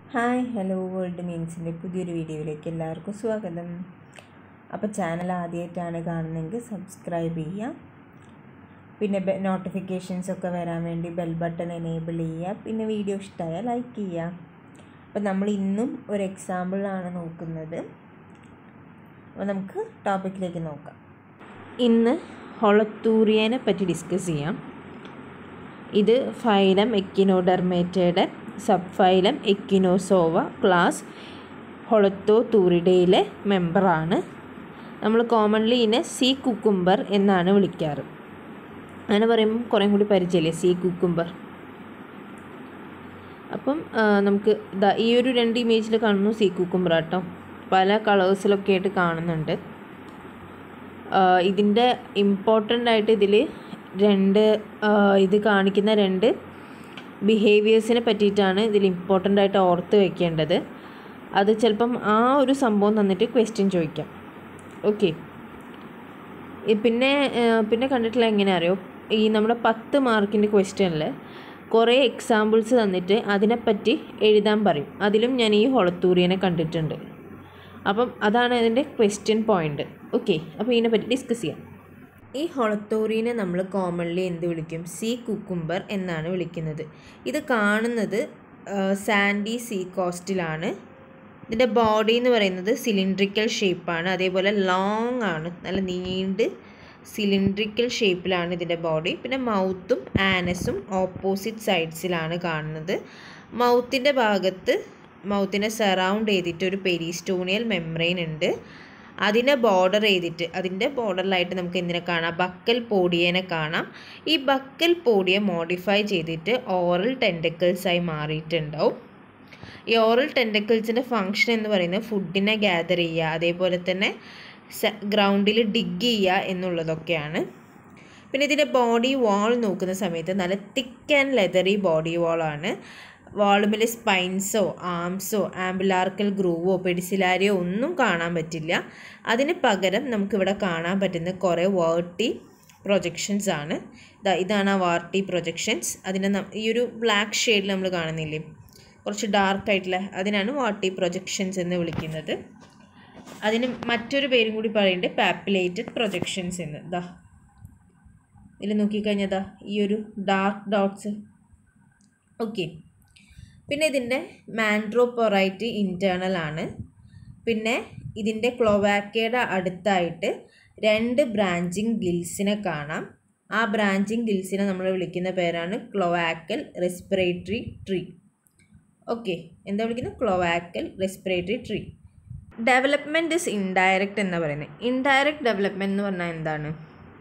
hi hello world മീൻസിൻ്റെ പുതിയൊരു വീഡിയോയിലേക്ക് എല്ലാവർക്കും സ്വാഗതം അപ്പോൾ ചാനൽ ആദ്യമായിട്ടാണ് കാണുന്നതെങ്കിൽ സബ്സ്ക്രൈബ് ചെയ്യുക പിന്നെ നോട്ടിഫിക്കേഷൻസ് ഒക്കെ വരാൻ വേണ്ടി ബെൽ ബട്ടൺ എനേബിൾ ചെയ്യുക പിന്നെ വീഡിയോ ഇഷ്ടമായാൽ ലൈക്ക് ചെയ്യുക അപ്പോൾ നമ്മൾ ഇന്നും ഒരു എക്സാമ്പിളാണ് നോക്കുന്നത് അപ്പോൾ നമുക്ക് ടോപ്പിക്കിലേക്ക് നോക്കാം ഇന്ന് ഹൊളത്തൂറിയനെ പറ്റി ഡിസ്കസ് ചെയ്യാം ഇത് ഫൈലം എക്കിനോഡർമേറ്റയുടെ സബ് ഫൈലം എക്കിനോസോവ ക്ലാസ് ഹൊളത്തോതൂറിഡയിലെ മെമ്പറാണ് നമ്മൾ കോമൺലി ഇതിനെ സീ കുക്കുംബർ എന്നാണ് വിളിക്കാറ് അങ്ങനെ പറയുമ്പം കുറേ കൂടി പരിചയമില്ലേ സീ കുക്കുംബർ അപ്പം ആ, നമുക്ക് ഇതാ ഈ ഒരു രണ്ട് ഇമേജിൽ കാണുന്നു സീ കുക്കുംബർ കേട്ടോ പല കളേഴ്സിലൊക്കെ ആയിട്ട് കാണുന്നുണ്ട് ഇതിൻ്റെ ഇമ്പോർട്ടൻ്റ് ആയിട്ട് ഇതിൽ രണ്ട് ആ, ഇത് കാണിക്കുന്ന രണ്ട് ബിഹേവിയേഴ്സിനെ പറ്റിയിട്ടാണ് ഇതിൽ ഇമ്പോർട്ടൻ്റ് ആയിട്ട് ഓർത്ത് വെക്കേണ്ടത് അത് ചിലപ്പം ആ ഒരു സംഭവം തന്നിട്ട് ക്വസ്റ്റ്യൻ ചോദിക്കാം ഓക്കെ പിന്നെ ആ, പിന്നെ കണ്ടിട്ടുള്ള എങ്ങനെ അറിയോ ഈ നമ്മുടെ പത്ത് മാർക്കിൻ്റെ ക്വസ്റ്റ്യനിൽ കുറേ എക്സാമ്പിൾസ് തന്നിട്ട് അതിനെപ്പറ്റി എഴുതാൻ പറയും അതിലും ഞാൻ ഈ ഹൊളത്തൂറിയനെ കണ്ടിട്ടുണ്ട് അപ്പം അതാണ് അതിൻ്റെ ക്വസ്റ്റ്യൻ പോയിന്റ് ഓക്കെ അപ്പോൾ ഇതിനെപ്പറ്റി ഡിസ്കസ് ചെയ്യാം ഈ ഹൊളത്തോറീനെ നമ്മൾ കോമൺലി എന്ത് വിളിക്കും സീ കുക്കുംബർ എന്നാണ് വിളിക്കുന്നത് ഇത് കാണുന്നത് സാൻഡി സീ കോസ്റ്റിലാണ് ഇതിൻ്റെ ബോഡി എന്ന് പറയുന്നത് സിലിണ്ട്രിക്കൽ ഷേപ്പാണ് അതേപോലെ ലോങ് ആണ് നല്ല നീണ്ട് സിലിണ്ട്രിക്കൽ ഷേപ്പിലാണ് ഇതിൻ്റെ ബോഡി പിന്നെ മൗത്തും ആനസും ഓപ്പോസിറ്റ് സൈഡ്സിലാണ് കാണുന്നത് മൗത്തിൻ്റെ ഭാഗത്ത് മൗത്തിനെ സറൗണ്ട് ചെയ്തിട്ട് ഒരു പെരിസ്റ്റോണിയൽ മെംബ്രെയിൻ ഉണ്ട് അതിനെ ബോർഡർ ചെയ്തിട്ട് അതിൻ്റെ ബോർഡറിലായിട്ട് നമുക്ക് എന്തിനെ കാണാം ബക്കൽ പോഡിയനെ കാണാം ഈ ബക്കൽ പോഡിയ മോഡിഫൈ ചെയ്തിട്ട് ഓറൽ ടെൻഡക്കിൾസ് ആയി മാറിയിട്ടുണ്ടാവും ഈ ഓറൽ ടെൻഡക്കിൾസിൻ്റെ ഫങ്ഷൻ എന്ന് പറയുന്നത് ഫുഡിനെ ഗ്യാദർ ചെയ്യുക അതേപോലെ തന്നെ ഗ്രൗണ്ടിൽ ഡിഗ് ചെയ്യുക എന്നുള്ളതൊക്കെയാണ് പിന്നെ ഇതിൻ്റെ ബോഡി വാൾ നോക്കുന്ന സമയത്ത് നല്ല തിക്ക് ആൻഡ് ലെതറി ബോഡി വാളാണ് വാളുമിൽ സ്പൈൻസോ ആംസോ ആംബുലാർക്കൽ ഗ്രൂവോ പെഡിസിലാരിയോ ഒന്നും കാണാൻ പറ്റില്ല അതിന് പകരം നമുക്കിവിടെ കാണാൻ പറ്റുന്ന കുറേ വേർട്ടി പ്രൊജക്ഷൻസ് ആണ് ഇതാ ഇതാണ് ആ വാർട്ടി പ്രൊജക്ഷൻസ് അതിനെ ന- ഈ ഒരു ബ്ലാക്ക് ഷെയ്ഡിൽ നമ്മൾ കാണുന്നില്ലേ കുറച്ച് ഡാർക്ക് ആയിട്ടുള്ള അതിനാണ് വാർട്ടി പ്രൊജക്ഷൻസ് എന്ന് വിളിക്കുന്നത് അതിന് മറ്റൊരു പേരും കൂടി പറയുന്നുണ്ട് പാപ്പിലേറ്റഡ് പ്രൊജക്ഷൻസ് എന്ന് ദാ ഇതിൽ നോക്കിക്കഴിഞ്ഞാൽ ദാ ഈ ഒരു ഡാർക്ക് ഡോട്ട്സ് ഓക്കെ പിന്നെ ഇതിൻ്റെ മാൻഡ്രോപൊറൈറ്റ് ഇൻറ്റേർണൽ ആണ് പിന്നെ ഇതിൻ്റെ ക്ലോവാക്കയുടെ അടുത്തായിട്ട് രണ്ട് ബ്രാഞ്ചിങ് ഗിൽസിനെ കാണാം ആ ബ്രാഞ്ചിങ് ഗിൽസിനെ നമ്മൾ വിളിക്കുന്ന പേരാണ് ക്ലോവാക്കൽ റെസ്പിറേറ്ററി ട്രീ ഓക്കെ എന്താ വിളിക്കുന്നത് cloacal respiratory tree development is indirect എന്നാ പറയുന്നത് ഇൻഡയറക്റ്റ് ഡെവലപ്മെൻറ്റ് എന്ന് പറഞ്ഞാൽ എന്താണ്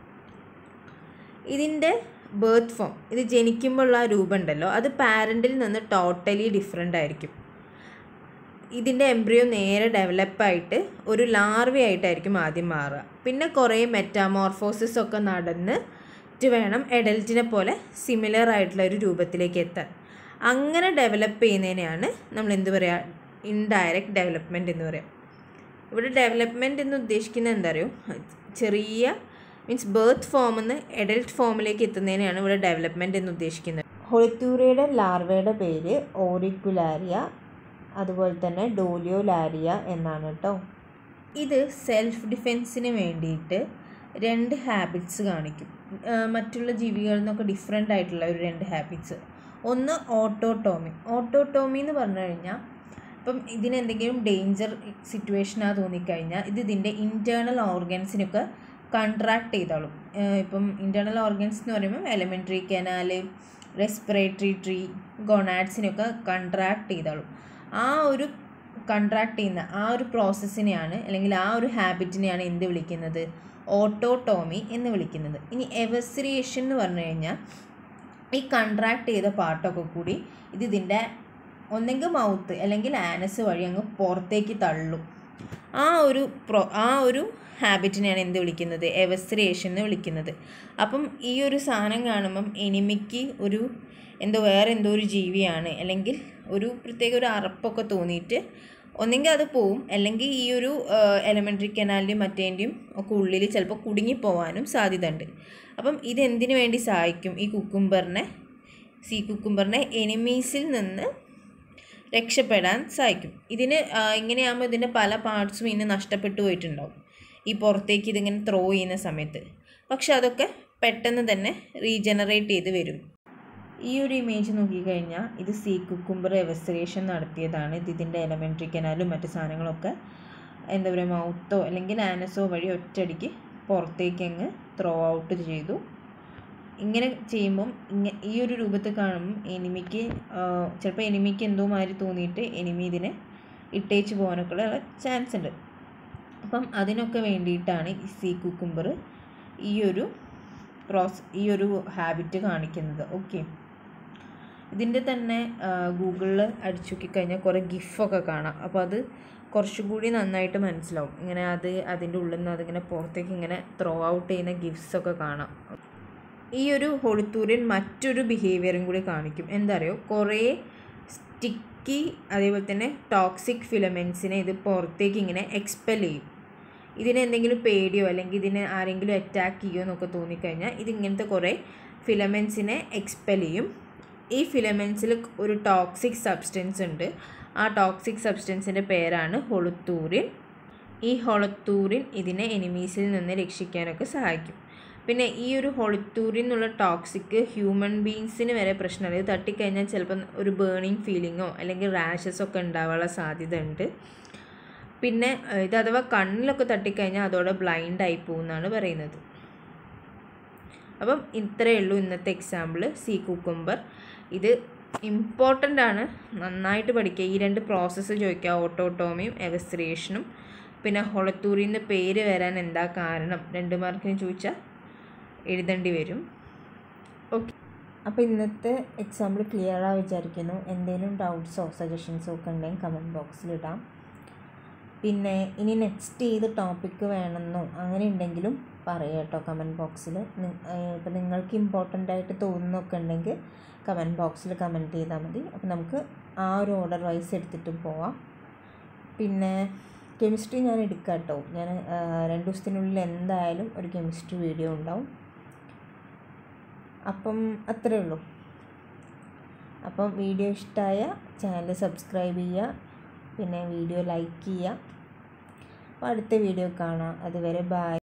ഇതിൻ്റെ ബേർത്ത് ഫോം ഇത് ജനിക്കുമ്പോഴുള്ള ആ രൂപം ഉണ്ടല്ലോ അത് പാരൻറ്റിൽ നിന്ന് ടോട്ടലി ഡിഫറെൻ്റ് ആയിരിക്കും ഇതിൻ്റെ എംബ്രിയോ നേരെ ഡെവലപ്പായിട്ട് ഒരു ലാർവി ആയിട്ടായിരിക്കും ആദ്യം മാറുക പിന്നെ കുറേ മെറ്റാമോർഫോസിസ് ഒക്കെ നടന്നിട്ട് വേണം എഡൽറ്റിനെ പോലെ സിമിലർ ആയിട്ടുള്ള ഒരു രൂപത്തിലേക്ക് എത്താൻ അങ്ങനെ ഡെവലപ്പ് ചെയ്യുന്നതിനെയാണ് നമ്മൾ എന്ത് പറയുക ഇൻഡയറക്റ്റ് ഡെവലപ്മെൻറ്റ് എന്ന് പറയാം ഇവിടെ ഡെവലപ്മെൻറ്റ് എന്ന് ഉദ്ദേശിക്കുന്നത് എന്താ അറിയോ ചെറിയ മീൻസ് ബേർത്ത് ഫോമിൽ നിന്ന് എഡൽട്ട് ഫോമിലേക്ക് എത്തുന്നതിനെയാണ് ഇവിടെ ഡെവലപ്മെൻറ്റ് എന്ന് ഉദ്ദേശിക്കുന്നത് ഹൊളിത്തൂറിയുടെ ലാർവയുടെ പേര് ഓറിക്കുലാരിയ അതുപോലെ തന്നെ ഡോലിയോലാരിയ എന്നാണ് കേട്ടോ ഇത് സെൽഫ് ഡിഫെൻസിന് വേണ്ടിയിട്ട് രണ്ട് ഹാബിറ്റ്സ് കാണിക്കും ആ, മറ്റുള്ള ജീവികളിൽ നിന്നൊക്കെ ഡിഫറെൻ്റ് ആയിട്ടുള്ള ഒരു രണ്ട് ഹാബിറ്റ്സ് ഒന്ന് ഓട്ടോട്ടോമി ഓട്ടോട്ടോമി എന്ന് പറഞ്ഞു കഴിഞ്ഞാൽ ഇപ്പം ഇതിന് എന്തെങ്കിലും ഡേഞ്ചർ സിറ്റുവേഷനാണ് തോന്നിക്കഴിഞ്ഞാൽ ഇത് ഇതിൻ്റെ ഇൻറ്റേർണൽ ഓർഗൻസിനൊക്കെ കൺട്രാക്ട് ചെയ്തോളും ആ, ഇപ്പം ഇൻറ്റേർണൽ ഓർഗൻസ് എന്ന് പറയുമ്പോൾ എലിമെൻ്ററി കനാല് റെസ്പിറേറ്ററി ട്രീ ഗൊണാഡ്സിനൊക്കെ കൺട്രാക്ട് ചെയ്തോളും ആ ഒരു കൺട്രാക്ട് ചെയ്യുന്ന ആ ഒരു പ്രോസസ്സിനെയാണ് അല്ലെങ്കിൽ ആ ഒരു ഹാബിറ്റിനെയാണ് എന്ത് വിളിക്കുന്നത് ഓട്ടോട്ടോമി എന്ന് വിളിക്കുന്നത് ഇനി എവസിറിയേഷൻ എന്ന് പറഞ്ഞു കഴിഞ്ഞാൽ ഈ കൺട്രാക്ട് ചെയ്ത പാർട്ടൊക്കെ കൂടി ഇത് ഇതിൻ്റെ ഒന്നെങ്കിൽ മൗത്ത് അല്ലെങ്കിൽ ആനസ് വഴി അങ്ങ് പുറത്തേക്ക് തള്ളും ആ ഒരു പ്രോ ആ ഒരു ഹാബിറ്റിനെയാണ് എന്ത് വിളിക്കുന്നത് എവസ്ട്രിയേഷൻ എന്ന് വിളിക്കുന്നത് അപ്പം ഈ ഒരു സാധനം കാണുമ്പം എനിമിക്ക് ഒരു എന്തോ വേറെ എന്തോ ഒരു ജീവിയാണ് അല്ലെങ്കിൽ ഒരു പ്രത്യേക ഒരു അറപ്പൊക്കെ തോന്നിയിട്ട് ഒന്നെങ്കിൽ അത് പോവും അല്ലെങ്കിൽ ഈ ഒരു എലമെൻ്ററി കനാലിൻ്റെയും മറ്റേൻ്റെയും ഒക്കെ ഉള്ളിൽ ചിലപ്പോൾ കുടുങ്ങിപ്പോവാനും സാധ്യതയുണ്ട് അപ്പം ഇത് എന്തിനു വേണ്ടി സഹായിക്കും ഈ കുക്കുംബറിനെ സീ കുക്കുംബറിനെ എനിമീസിൽ നിന്ന് രക്ഷപ്പെടാൻ സാധിക്കും ഇതിന് ആ, ഇങ്ങനെയാകുമ്പോൾ ഇതിൻ്റെ പല പാർട്സും ഇന്ന് നഷ്ടപ്പെട്ടു പോയിട്ടുണ്ടാവും ഈ പുറത്തേക്ക് ഇതിങ്ങനെ ത്രോ ചെയ്യുന്ന സമയത്ത് പക്ഷെ അതൊക്കെ പെട്ടെന്ന് തന്നെ റീജനറേറ്റ് ചെയ്ത് വരും ഈ ഒരു ഇമേജ് നോക്കിക്കഴിഞ്ഞാൽ ഇത് സീ കുക്കുംബർ എവസ്ട്രേഷൻ നടത്തിയതാണ് ഇത് ഇതിൻ്റെ എലമെൻ്ററി കനാലും മറ്റു സാധനങ്ങളൊക്കെ എന്താ പറയുക മൗത്തോ അല്ലെങ്കിൽ ആനസോ വഴി ഒറ്റയടിക്ക് പുറത്തേക്ക് അങ്ങ് ത്രോ ഔട്ട് ചെയ്തു ഇങ്ങനെ ചെയ്യുമ്പം ഇങ്ങ ഈ ഒരു രൂപത്തിൽ കാണുമ്പം എനിമിക്ക് ചിലപ്പോൾ എനിമിക്ക് എന്തോ മാതിരി തോന്നിയിട്ട് എനിമി ഇതിനെ ഇട്ടേച്ച് പോകാനൊക്കെ ഉള്ള ചാൻസ് ഉണ്ട് അപ്പം അതിനൊക്കെ വേണ്ടിയിട്ടാണ് ഈ സീ കുക്കുംബർ ഈ ഒരു പ്രോസ് ഈ ഒരു ഹാബിറ്റ് കാണിക്കുന്നത് ഓക്കെ ഇതിൻ്റെ തന്നെ ഗൂഗിളിൽ അടിച്ചു നോക്കിക്കഴിഞ്ഞാൽ കുറേ ഗിഫൊക്കെ കാണാം അപ്പോൾ അത് കുറച്ചും കൂടി നന്നായിട്ട് മനസ്സിലാവും ഇങ്ങനെ അത് അതിൻ്റെ ഉള്ളിൽ നിന്ന് അതിങ്ങനെ പുറത്തേക്ക് ഇങ്ങനെ ത്രോ ഔട്ട് ചെയ്യുന്ന ഗിഫ്റ്റ്സ് ഒക്കെ കാണാം ഈ ഒരു ഹൊളിത്തൂര്യൻ മറ്റൊരു ബിഹേവിയറും കൂടി കാണിക്കും എന്താ അറിയോ കുറേ സ്റ്റിക്കി അതേപോലെ തന്നെ ടോക്സിക് ഫിലമെൻസിനെ ഇത് പുറത്തേക്ക് ഇങ്ങനെ എക്സ്പെൽ ചെയ്യും ഇതിന് എന്തെങ്കിലും പേടിയോ അല്ലെങ്കിൽ ഇതിനെ ആരെങ്കിലും അറ്റാക്ക് ചെയ്യുമോ എന്നൊക്കെ തോന്നിക്കഴിഞ്ഞാൽ ഇതിങ്ങനത്തെ കുറേ ഫിലമെൻസിനെ എക്സ്പെൽ ചെയ്യും ഈ ഫിലമെൻസിൽ ഒരു ടോക്സിക് സബ്സ്റ്റൻസ് ഉണ്ട് ആ ടോക്സിക് സബ്സ്റ്റൻസിൻ്റെ പേരാണ് ഹൊളുത്തൂറിൻ ഈ ഹൊളത്തൂറിൻ ഇതിനെ എനിമീസിൽ നിന്ന് രക്ഷിക്കാനൊക്കെ സഹായിക്കും പിന്നെ ഈ ഒരു ഹൊളിത്തൂറിൻ എന്നുള്ള ടോക്സിക് ഹ്യൂമൻ ബീങ്സിന് വരെ പ്രശ്നമാണ് ഇത് തട്ടിക്കഴിഞ്ഞാൽ ചിലപ്പോൾ ഒരു ബേണിങ് ഫീലിങ്ങോ അല്ലെങ്കിൽ റാഷസ് ഒക്കെ ഉണ്ടാവാനുള്ള സാധ്യത ഉണ്ട് പിന്നെ ഏഹ്, ഇത് അഥവാ കണ്ണിലൊക്കെ തട്ടിക്കഴിഞ്ഞാൽ അതോടെ ബ്ലൈൻഡ് ആയി പോകുമെന്നാണ് പറയുന്നത് അപ്പം ഇത്രയേ ഉള്ളൂ ഇന്നത്തെ എക്സാമ്പിൾ സീ കുക്കുംബർ ഇത് ഇമ്പോർട്ടൻ്റ് ആണ് നന്നായിട്ട് പഠിക്കുക ഈ രണ്ട് പ്രോസസ്സ് ചോദിക്കുക ഓട്ടോട്ടോമിയും എവസ്ട്രേഷനും പിന്നെ ഹൊളത്തൂരിന്ന് പേര് വരാൻ എന്താ കാരണം രണ്ട് മാർക്കിന് ചോദിച്ചാൽ എഴുതേണ്ടി വരും ഓക്കെ അപ്പോൾ ഇന്നത്തെ എക്സാമ്പിൾ ക്ലിയർ ആ വിചാരിക്കുന്നു എന്തെങ്കിലും ഡൗട്ട്സോ സജഷൻസോ ഒക്കെ ഉണ്ടെങ്കിൽ കമൻറ്റ് ബോക്സിൽ ഇടാം പിന്നെ ഇനി നെക്സ്റ്റ് ഏത് ടോപ്പിക്ക് വേണമെന്നോ അങ്ങനെ ഉണ്ടെങ്കിലും പറയാം കേട്ടോ കമൻറ്റ് ബോക്സിൽ ഇപ്പം നിങ്ങൾക്ക് ഇമ്പോർട്ടൻ്റ് ആയിട്ട് തോന്നുന്നൊക്കെ ഉണ്ടെങ്കിൽ കമൻറ്റ് ബോക്സിൽ കമൻറ്റ് ചെയ്താൽ മതി അപ്പോൾ നമുക്ക് ആ ഒരു ഓർഡർ വൈസ് എടുത്തിട്ട് പോവാം പിന്നെ കെമിസ്ട്രി ഞാൻ എടുക്കാം കേട്ടോ ഞാൻ ആ, രണ്ട് ദിവസത്തിനുള്ളിൽ എന്തായാലും ഒരു കെമിസ്ട്രി വീഡിയോ ഉണ്ടാവും അപ്പം അത്രേ ഉള്ളൂ അപ്പം വീഡിയോ ഇഷ്ടമായ ചാനൽ സബ്സ്ക്രൈബ് ചെയ്യുക പിന്നെ വീഡിയോ ലൈക്ക് ചെയ്യുക അപ്പോൾ അടുത്ത വീഡിയോ കാണാം അതുവരെ ബായ്